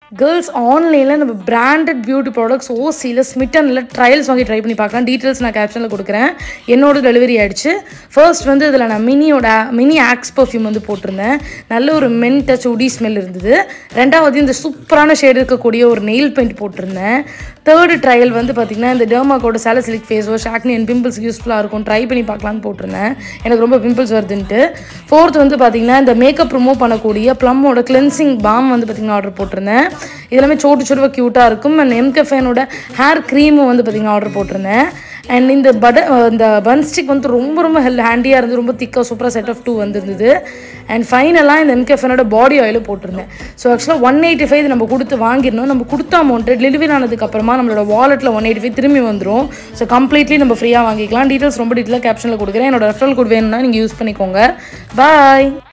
girls ஆன்லைனில் நம்ம branded beauty products ஓசியில் ஸ்மிட்டனில் ட்ரையல்ஸ் வாங்கி ட்ரை பண்ணி பார்க்கலாம் டீட்டெயில்ஸ் நான் கேப்ஷனில் கொடுக்குறேன் என்னோட டெலிவரி ஆயிடுச்சு ஃபர்ஸ்ட் வந்து இதில் நான் மினியோட மினி ஆக்ஸ் பர்ஃப்யூம் வந்து போட்டிருந்தேன் நல்ல ஒரு மென் டச் உடி ஸ்மெல் இருந்தது ரெண்டாவது இந்த சூப்பரான ஷேட் இருக்கக்கூடிய ஒரு நெயில் பெயிண்ட் போட்டிருந்தேன் தேர்டு ட்ரையல் வந்து பார்த்திங்கன்னா இந்த டெர்மாக்கோட salicylic face wash acne and pimples யூஸ்ஃபுல்லாக இருக்கும் ட்ரை பண்ணி பார்க்கலான்னு போட்டிருந்தேன் எனக்கு ரொம்ப பிம்பிள்ஸ் வருதுன்ட்டு ஃபோர்த் வந்து பார்த்திங்கன்னா இந்த மேக்கப் ரிமூவ் பண்ணக்கூடிய ப்ளம்மோட கிளென்சிங் பாம் வந்து பார்த்திங்கன்னா ஆர்டர் போட்டிருந்தேன் இதெல்லாமே சோட்டு சோட்டுவாக க்யூட்டாக இருக்கும் அண்ட் எம்கெஃபேனோட ஹேர் க்ரீமும் வந்து பார்த்திங்கன்னா ஆர்டர் போட்டிருந்தேன் அண்ட் இந்த பட இந்த பன் ஸ்டிக் வந்து ரொம்ப ரொம்ப ஹெல் ஹேண்டியாக இருந்து ரொம்ப திக்காக சூப்பராக செட் ஆஃப் டூ வந்திருந்தது அண்ட் ஃபைனலாக இந்த எம்கெஃபனோட பாடி ஆயிலும் போட்டிருந்தேன் ஸோ ஆக்சுவலாக ஒன் எயிட்டி ஃபைவ் நம்ம கொடுத்து வாங்கிடணும் நம்ம கொடுத்த அமௌண்ட்டு டெலிவரி ஆனதுக்கப்புறமா நம்மளோட வாலெட்டில் ஒன் எயிட்டி ஃபைவ் திரும்பி வந்துடும் ஸோ கம்ப்ளீட்லி நம்ம ஃப்ரீயாக வாங்கிக்கலாம் டீட்டெயில்ஸ் ரொம்ப டீட்டெயிலாக கேப்ஷனில் கொடுக்குறேன் என்னோட ரெஃபரல் கோட் வேணும்னா நீங்கள் யூஸ் பண்ணிக்கோங்க பாய்